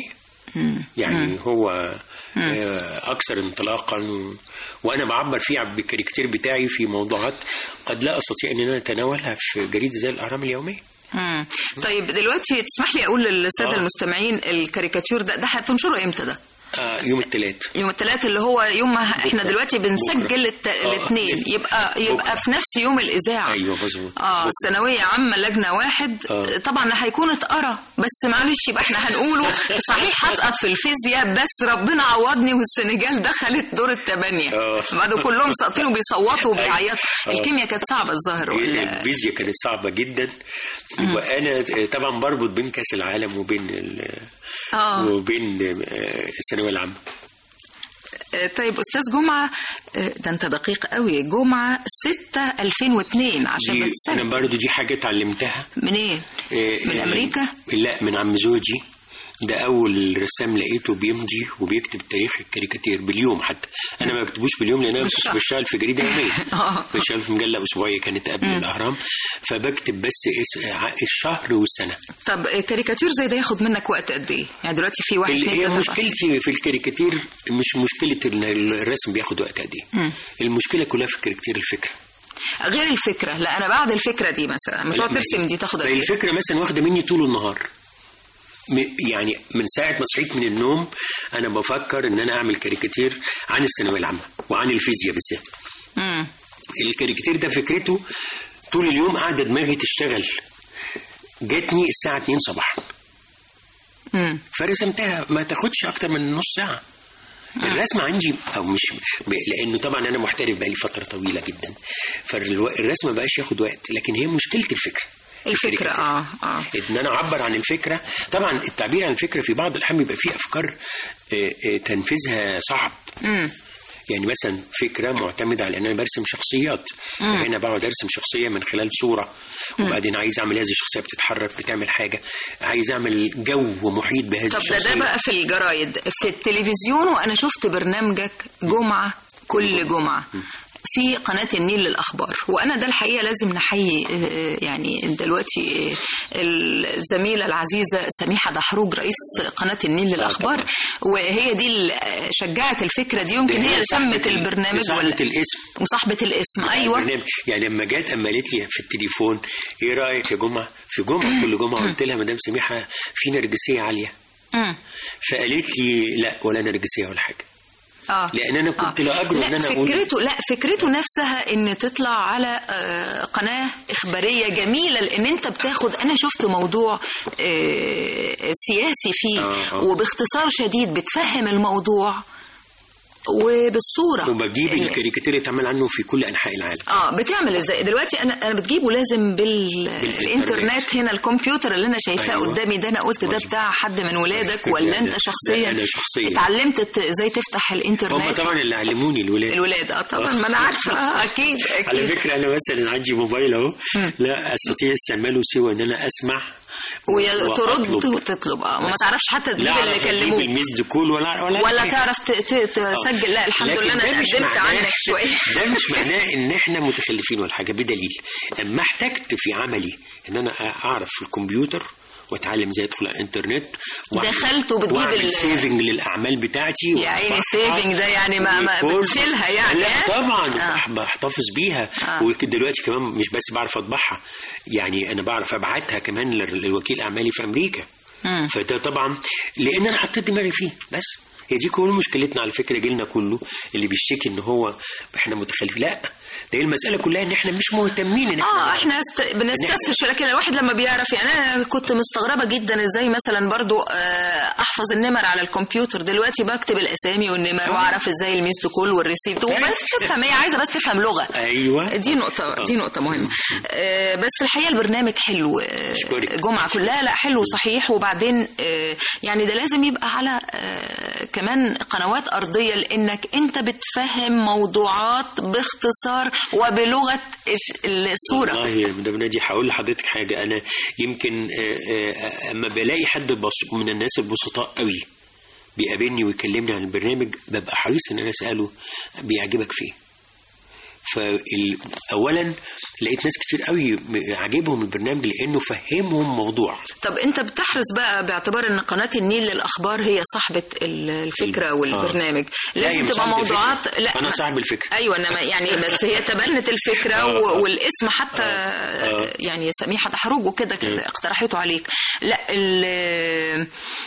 يعني هو آه، اكثر انطلاقا و... وانا بعبر فيه بالكاريكاتير بتاعي في موضوعات قد لا استطيع ان انا اتناولها في جريده زي الاهرام اليوميه مم. طيب دلوقتي تسمح لي اقول للساده آه. المستمعين الكاريكاتير ده ده هتنشره امتى ده؟ آه يوم الثلاث يوم الثلاث اللي هو يوم ما احنا بكرة. دلوقتي بنسجل بكرة. الت... آه. الاثنين يبقى يبقى بكرة. في نفس يوم الاذاعه ايوه مظبوط اه ثانوية عامة لجنة واحد آه. طبعا هيكون اتقرا بس معلش يبقى احنا هنقوله صحيح هسقط في الفيزياء بس ربنا عوضني والسنغال دخلت دور الثمانية آه. بعد كلهم ساقطين وبيصوتوا وبيعيطوا آه. الكيمياء كانت صعبة الظاهر ولا الفيزياء كانت صعبة جدا وأنا طبعا بربط بين كأس العالم وبين ال- اه وبين آه، الثانوية العامة آه، طيب استاذ جمعة آه، ده انت دقيق قوي جمعة 6 2002 عشان دي أنا بتسجل برضو دي حاجة اتعلمتها منين؟ آه، من آه، امريكا؟ لا من عم زوجي ده أول رسام لقيته بيمضي وبيكتب تاريخ الكاريكاتير باليوم حتى أنا ما بكتبوش باليوم لأن أنا كنت بالشهر. بشتغل في جريدة يومية آه. بشتغل في مجلة أسبوعية كانت قبل الأهرام فبكتب بس اس- ع- الشهر والسنة طب آه، كاريكاتير زي ده ياخد منك وقت قد ايه؟ يعني دلوقتي في واحد ال- اتنين هي تلاتة مشكلتي في الكاريكاتير مش مشكلة إن الرسم بياخد وقت قد إيه المشكلة كلها في الكاريكاتير الفكرة غير الفكرة لا أنا بعد الفكرة دي مثلا لما تقعد لا، ترسم دي تاخد قد ما إيه؟ الفكرة مثلا واخدة مني طول النهار م- يعني من ساعة ما صحيت من النوم أنا بفكر إن أنا أعمل كاريكاتير عن الثانوية العامة وعن الفيزياء بالذات مم. الكاريكاتير ده فكرته طول اليوم قاعدة دماغي تشتغل جاتني الساعة 2 صباحا مم. فرسمتها ما تاخدش أكتر من نص ساعة الرسم عندي او مش ب- لانه طبعا انا محترف بقالي فتره طويله جدا فالرسم ما بقاش ياخد وقت لكن هي مشكله الفكره الفكرة الكاريكاتير. اه اه ان انا اعبر عن الفكره طبعا التعبير عن الفكره في بعض الاحيان بيبقى فيه افكار آه، آه، تنفيذها صعب مم. يعني مثلا فكره معتمده على ان انا برسم شخصيات هنا بقعد ارسم شخصيه من خلال صوره وبعدين عايز اعمل هذه الشخصيه بتتحرك بتعمل حاجه عايز اعمل جو محيط بهذه طب ده الشخصيه ده بقى في الجرايد في التلفزيون وأنا شفت برنامجك جمعة كل جمعة في قناة النيل للأخبار وأنا ده الحقيقة لازم نحيي آه، يعني دلوقتي آه، الزميلة العزيزة سميحة دحروج رئيس قناة النيل للأخبار طبعا. وهي دي اللي شجعت الفكرة دي يمكن ده هي اللي صاحبة سمت ال- البرنامج صاحبة ولا الاسم وصاحبة الاسم أيوة البرنامج. يعني لما جت اما قالت لي في التليفون ايه رايك يا جمعه في جمعه كل جمعه قلت لها مدام سميحه في نرجسيه عاليه مم. فقالت لي لا ولا نرجسيه ولا حاجه اه لان انا كنت لا اجرؤ لا ان انا اقول فكرته لا فكرته نفسها ان تطلع على آه، قناه اخباريه جميله لان انت بتاخد انا شفت موضوع آه، سياسي فيه آه، آه. وباختصار شديد بتفهم الموضوع وبالصوره وبجيب ال- الكاريكاتير يتعمل عنه في كل انحاء العالم اه بتعمل ازاي دلوقتي انا انا بتجيبه لازم بالانترنت هنا الكمبيوتر اللي انا شايفاه أيوة. قدامي ده انا قلت ده مظبوط. بتاع حد من ولادك لا، ولا لا، انت لا، شخصيا أنا شخصياً. اتعلمت ت- ازاي تفتح هم الانترنت طبعا اللي علموني الولاد الولاد اه طبعا ما انا عارفه آه، اكيد على اكيد فكره انا مثلا عندي موبايل اهو لا استطيع استعماله سوى ان انا اسمع وترد وأطلب. وتطلب اه ما بس. تعرفش حتى تجيب لا اللي أعرف أجيب كلموك الميسد كول ولا ولا ولا حاجة. تعرف ت- ت- تسجل لا الحمد لكن لله ده انا مش قدمت معناه- عنك شويه ده مش معناه ان احنا متخلفين ولا حاجه بدليل اما احتجت في عملي ان انا اعرف الكمبيوتر واتعلم ازاي ادخل على الانترنت وأعمل- دخلت وبتجيب واعمل ال- سيفنج للاعمال بتاعتي يا عيني وأرفعها saving ده يعني ما- ما وكل- بتشيلها يعني، لا ها؟ طبعا آه. بح- بحتفظ بيها آه. ودلوقتي كمان مش بس بعرف اطبعها يعني انا بعرف ابعتها كمان لل- للوكيل اعمالي في امريكا مم. فده طبعا لان انا حطيت دماغي فيه بس هي دي كل مشكلتنا على فكره جيلنا كله اللي بيشتكي ان هو احنا متخلفين لا ده هي المساله كلها ان احنا مش مهتمين ان اه احنا احنا است... بنستسهل لكن الواحد لما بيعرف يعني انا كنت مستغربه جدا ازاي مثلا برضو آه، احفظ النمر على الكمبيوتر دلوقتي بكتب الاسامي والنمر واعرف ازاي الميسد كول والريسيت وبس تفهم هي عايزه بس تفهم لغه ايوه دي نقطة دي نقطة مهمة آه، بس الحقيقة البرنامج حلو آه، أشكرك. جمعة كلها لا حلو صحيح وبعدين آه، يعني ده لازم يبقى على آه، كمان قنوات أرضية لأنك أنت بتفهم موضوعات باختصار وبلغة الش- الصورة والله يا مدام نادي هقول لحضرتك حاجه انا يمكن آه، آه، اما بلاقي حد بس من الناس البسطاء قوي بيقابلني ويكلمني عن البرنامج ببقى حريص ان انا اساله بيعجبك فيه فاولا لقيت ناس كتير قوي م- عاجبهم البرنامج لانه فهمهم موضوع طب انت بتحرص بقى باعتبار ان قناه النيل للاخبار هي صاحبه ال- الفكره والبرنامج لا، هي لازم مش تبقى صاحبة موضوعات الفكرة. لا أنا صاحب الفكرة. ايوه انما يعني بس هي تبنت الفكره آه، و- آه. والاسم حتى آه. يعني سميحه تحرج وكده كده اقترحته عليك لا ال-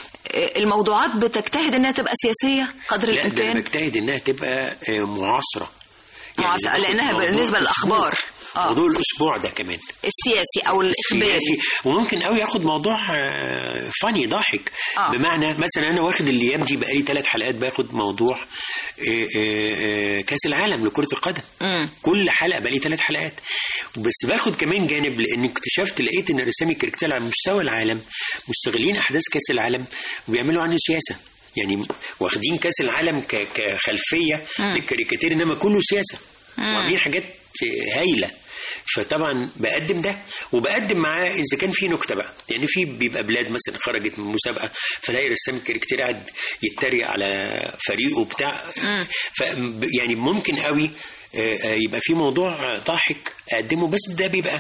الموضوعات بتجتهد انها تبقى سياسيه قدر لا ده انا الامكان بجتهد انها تبقى آه، معاصره معاصرة، ناخد لأنها موضوع بالنسبة للأخبار. الأسبوع. آه. موضوع الاسبوع ده كمان السياسي او الاخباري سياسي وممكن قوي ياخد موضوع فاني ضاحك آه. بمعنى مثلا انا واخد الايام دي بقالي ثلاث حلقات باخد موضوع آه، آه، آه، كاس العالم لكره القدم مم. كل حلقه بقالي ثلاث حلقات بس باخد كمان جانب لان اكتشفت لقيت ان رسامي الكاريكاتير على مستوى العالم مستغلين احداث كاس العالم وبيعملوا عنه سياسه يعني واخدين كاس العالم ك- كخلفيه للكاريكاتير انما كله سياسه وعاملين حاجات هايله فطبعا بقدم ده وبقدم معاه اذا كان في نكته بقى يعني في بيبقى بلاد مثلا خرجت من مسابقه فلاقي رسام الكاريكاتير قاعد يتريق على فريقه بتاع ف يعني ممكن قوي آه، آه، يبقى في موضوع ضاحك اقدمه بس ده بيبقى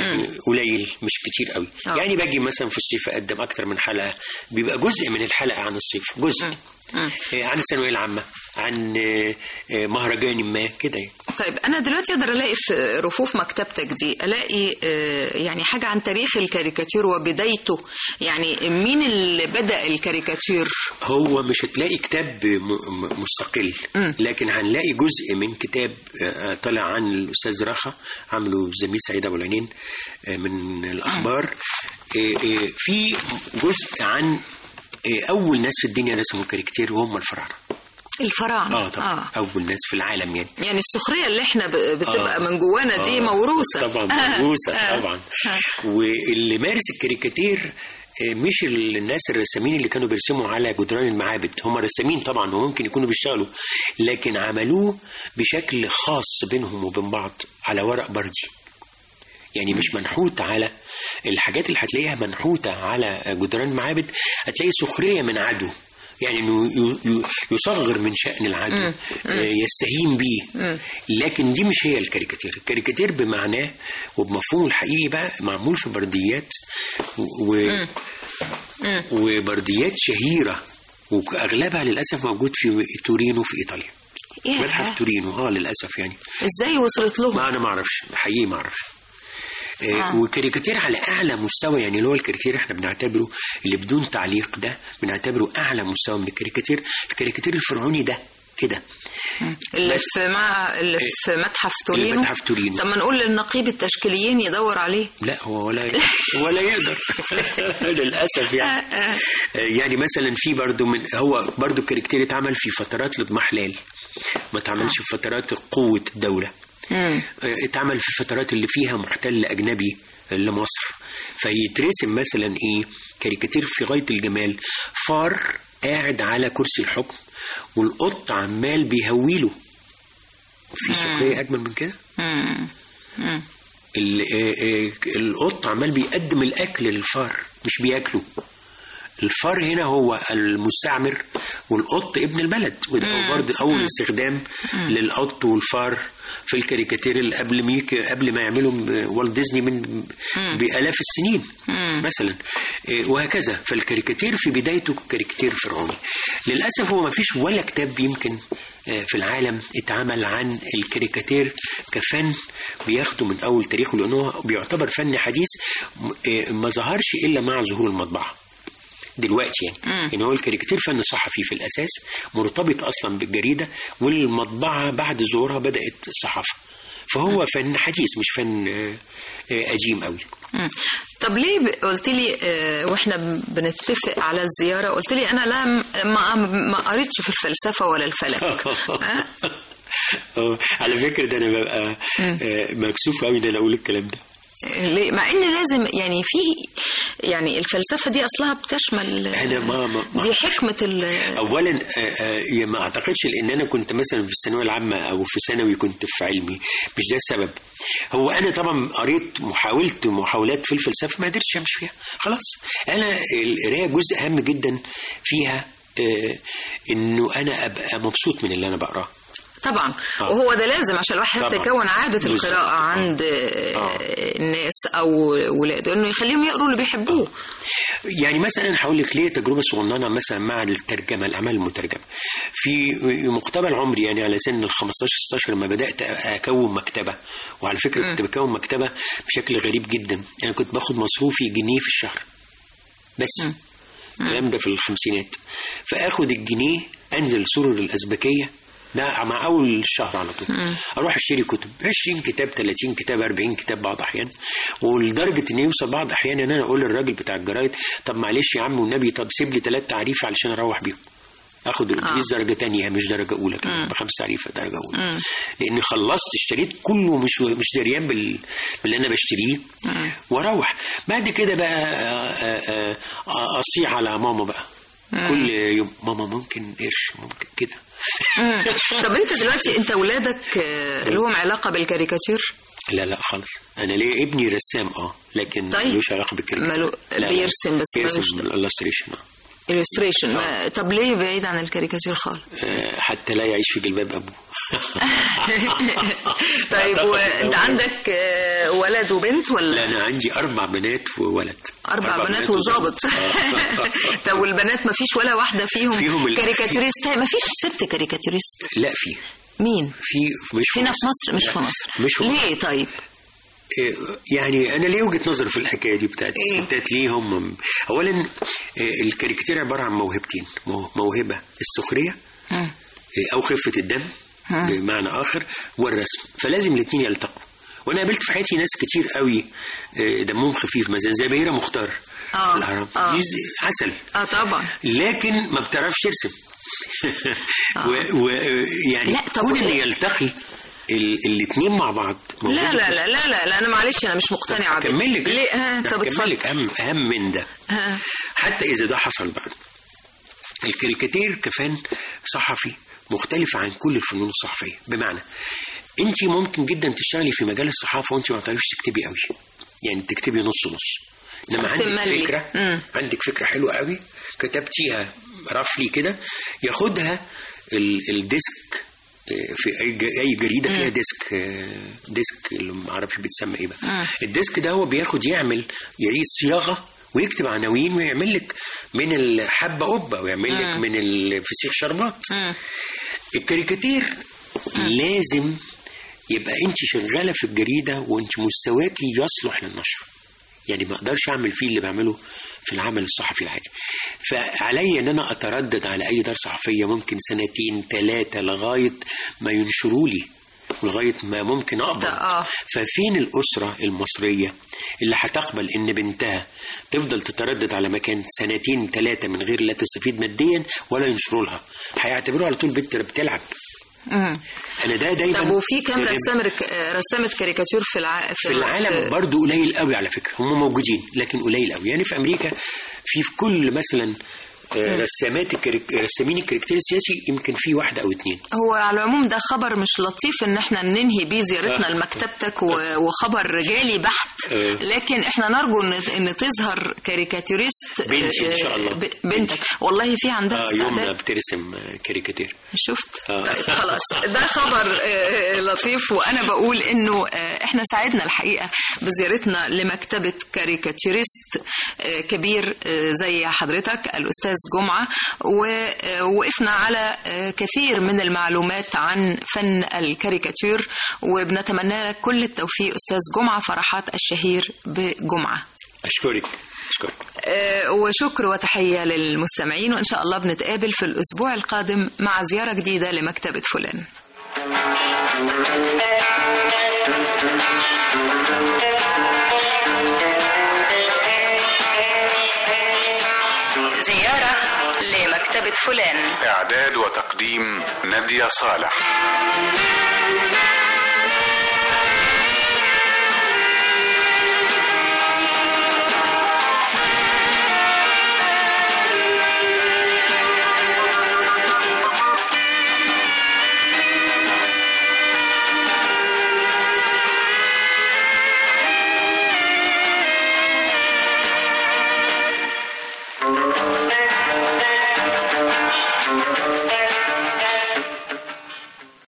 قليل مش كتير قوي آه. يعني باجي مثلا في الصيف اقدم اكتر من حلقه بيبقى جزء من الحلقه عن الصيف جزء آه، عن الثانويه العامه عن آه، آه، مهرجان ما كده يعني طيب انا دلوقتي اقدر الاقي في رفوف مكتبتك دي الاقي آه، يعني حاجه عن تاريخ الكاريكاتير وبدايته يعني مين اللي بدا الكاريكاتير هو مش هتلاقي كتاب م- م- مستقل لكن هنلاقي جزء من كتاب آه، طلع عن الاستاذ رخا عمله زميل سعيد ابو العينين آه، من الاخبار آه، آه، في جزء عن آه، اول ناس في الدنيا رسموا كاريكاتير وهم الفراعنه الفراعنه اه طبعا آه. اول ناس في العالم يعني يعني السخريه اللي احنا ب- بتبقى آه. من جوانا دي آه، موروثه طبعا آه، موروثه آه. طبعا واللي مارس الكاريكاتير آه، مش الناس الرسامين اللي كانوا بيرسموا على جدران المعابد هم رسامين طبعا وممكن يكونوا بيشتغلوا لكن عملوه بشكل خاص بينهم وبين بعض على ورق بردي يعني مش منحوت على الحاجات اللي هتلاقيها منحوتة على جدران المعابد هتلاقي سخرية من عدو يعني انه ي- ي- يصغر من شأن العدو آه، يستهين بيه لكن دي مش هي الكاريكاتير الكاريكاتير بمعناه وبمفهومه الحقيقي بقى معمول في برديات و... وبرديات شهيرة واغلبها للاسف موجود في تورينو في ايطاليا ياه. متحف تورينو اه للاسف يعني ازاي وصلت لهم ما انا ما اعرفش حقيقي ما اعرفش آه. آه. وكاريكاتير على اعلى مستوى يعني اللي هو الكاريكاتير احنا بنعتبره اللي بدون تعليق ده بنعتبره اعلى مستوى من الكاريكاتير الكاريكاتير الفرعوني ده كده اللي بس- في مع اللي في متحف تورينو متحف تورينو. طب ما نقول للنقيب التشكيليين يدور عليه لا هو ولا ولا يقدر للاسف يعني آه، يعني مثلا في برضو من هو برضو الكاريكاتير اتعمل في فترات الاضمحلال ما اتعملش في فترات قوه الدوله مم. آه، اتعمل في الفترات اللي فيها محتل اجنبي لمصر فيترسم مثلا ايه كاريكاتير في غايه الجمال فار قاعد على كرسي الحكم والقط عمال بيهويله في سخريه اجمل من كده مم. مم. ال- آه، آه، القط عمال بيقدم الاكل للفار مش بياكله الفار هنا هو المستعمر والقط ابن البلد وده برضه اول استخدام للقط والفار في الكاريكاتير اللي قبل ما يك- قبل ما يعملوا والت ديزني من بالاف السنين مثلا إيه، وهكذا فالكاريكاتير في بدايته كاريكاتير فرعوني للاسف هو ما فيش ولا كتاب يمكن آه، في العالم اتعمل عن الكاريكاتير كفن بياخده من اول تاريخه لانه بيعتبر فن حديث م- آه، ما ظهرش الا مع ظهور المطبعه دلوقتي يعني يعني هو الكاريكاتير فن صحفي في الاساس مرتبط اصلا بالجريده والمطبعه بعد ظهورها بدات الصحافه فهو فن حديث مش فن آه، آه، قديم قوي مم. طب ليه ب- قلت لي آه، واحنا ب- بنتفق على الزياره قلت لي انا لا م- ما ما قريتش في الفلسفه ولا الفلك ها؟ آه، على فكره ده انا ببقى آه، مكسوف قوي ان انا اقول الكلام ده ليه؟ مع ان لازم يعني في يعني الفلسفه دي اصلها بتشمل أنا ما- ما- ما- دي حكمه ال اولا آه، آه، ما اعتقدش لان انا كنت مثلا في الثانويه العامه او في ثانوي كنت في علمي مش ده السبب هو انا طبعا قريت محاولت محاولات في الفلسفه ما قدرتش امشي فيها خلاص انا القرايه جزء هام جدا فيها آه، انه انا ابقى مبسوط من اللي انا بقراه طبعا آه. وهو ده لازم عشان الواحد حتى طبعاً. يكون عادة بالظبط. القراءة آه. عند آه. الناس أو ولاده إنه يخليهم يقروا اللي بيحبوه يعني مثلا هقول لك ليه تجربه صغننه مثلا مع الترجمه الاعمال المترجمه في مقتبل عمري يعني على سن ال 15 16 لما بدات اكون مكتبه وعلى فكره كنت بكون مكتبه بشكل غريب جدا يعني كنت باخد مصروفي جنيه في الشهر بس الكلام ده في الخمسينات فاخد الجنيه انزل سرر الازبكيه ده مع اول الشهر على طول اروح اشتري كتب 20 كتاب 30 كتاب 40 كتاب بعض احيان ولدرجه ان يوصل بعض احيان ان انا اقول للراجل بتاع الجرايد طب معلش يا عم والنبي طب سيب لي ثلاث تعريف علشان اروح بيهم اخد الاتوبيس درجه تانية مش درجه اولى كمان بخمس تعريفه درجه اولى لاني خلصت اشتريت كله مش مش دريان بال... باللي انا بشتريه واروح بعد كده بقى آه، آه، آه، اصيح على ماما بقى كل يوم ماما ممكن قرش ممكن كده مم. طب أنت دلوقتي أنت ولادك آه، لهم علاقة بالكاريكاتير لا لا خالص انا ليه ابني رسام اه لكن طيب. ملوش علاقه بالكاريكاتير ملو- لا، لا. بيرسم بس بيرسم ملوش- الالستريشن illustration ما طب ليه بعيد عن الكاريكاتير خالص آه، حتى لا يعيش في جلباب ابوه طيب أعتقد وانت إنه- عندك آه، ولد وبنت لا ولا انا عندي اربع بنات وولد اربع بنات وظابط آه. طب والبنات ما فيش ولا واحده فيهم, فيهم ال- كاريكاتيريست ما فيش ست كاريكاتيريست لا في مين في مش هنا في مصر مش في مصر مش في مصر. ليه طيب إيه، يعني انا ليه وجهه نظر في الحكايه دي بتاعت إيه؟ الستات ليه هم اولا إيه، الكاريكاتير عباره عن موهبتين مو- موهبه السخريه مم. إيه، او خفه الدم بمعنى اخر والرسم فلازم الاثنين يلتقوا وانا قابلت في حياتي ناس كتير قوي إيه، دمهم خفيف مثلا زي بهيره مختار آه، في الهرم آه. دي عسل اه طبعا لكن ما بتعرفش ترسم و- و- يعني لا، طب كون ان وإيه؟ يلتقي الاثنين مع بعض لا لا لا لا لا, لا انا معلش انا مش مقتنعه بك. كمل لك ليه ها طب كمل اتفضل لك اهم اهم من ده ها. حتى اذا ده حصل بقى الكاريكاتير كفن صحفي مختلف عن كل الفنون الصحفيه بمعنى انت ممكن جدا تشتغلي في مجال الصحافه وانت ما تعرفيش تكتبي قوي يعني تكتبي نص نص انما عندك تملي. فكره مم. عندك فكره حلوه قوي كتبتيها رفلي كده ياخدها ال- الديسك آه، في اي ج- اي جريده فيها ديسك آه، ديسك اللي ما اعرفش بيتسمى ايه بقى الديسك ده هو بياخد يعمل يعيد صياغه ويكتب عناوين ويعمل لك من الحبه قبه ويعمل لك من الفسيخ شربات الكاريكاتير لازم يبقى انت شغاله في الجريده وانت مستواكي يصلح للنشر يعني ما اقدرش اعمل فيه اللي بعمله في العمل الصحفي العادي فعلي ان انا اتردد على اي دار صحفيه ممكن سنتين ثلاثه لغايه ما ينشروا لي لغايه ما ممكن اقبض آه. ففين الاسره المصريه اللي هتقبل ان بنتها تفضل تتردد على مكان سنتين ثلاثه من غير لا تستفيد ماديا ولا ينشروا لها هيعتبروها على طول بنت بتلعب مم. انا ده دايما طب وفي كام ده دايماً- رسام رك... رسامة كاريكاتير في الع... في العالم برضو قليل قوي على فكره هم موجودين لكن قليل قوي يعني في امريكا في في كل مثلا آه، رسامات الكاريك... رسامين الكاريكاتير السياسي يمكن في واحده او اتنين هو على العموم ده خبر مش لطيف ان احنا ننهي بيه زيارتنا لمكتبتك و- وخبر رجالي بحت آه. لكن احنا نرجو ان ان تظهر كاريكاتيريست بنتي إن شاء الله. ب- بنتك والله في عندها اه يومنا استعداد بترسم آه، كاريكاتير شفت آه. طيب خلاص ده خبر آه، لطيف وانا بقول انه آه، احنا سعدنا الحقيقه بزيارتنا لمكتبه كاريكاتيريست آه، كبير آه، زي حضرتك الاستاذ جمعه ووقفنا على آه، كثير من المعلومات عن فن الكاريكاتير وبنتمنى لك كل التوفيق استاذ جمعه فرحات الشهير بجمعه اشكرك اشكرك آه، وشكر وتحية للمستمعين وإن شاء الله بنتقابل في الأسبوع القادم مع زيارة جديدة لمكتبة فلان زيارة لمكتبة فلان إعداد وتقديم نادية صالح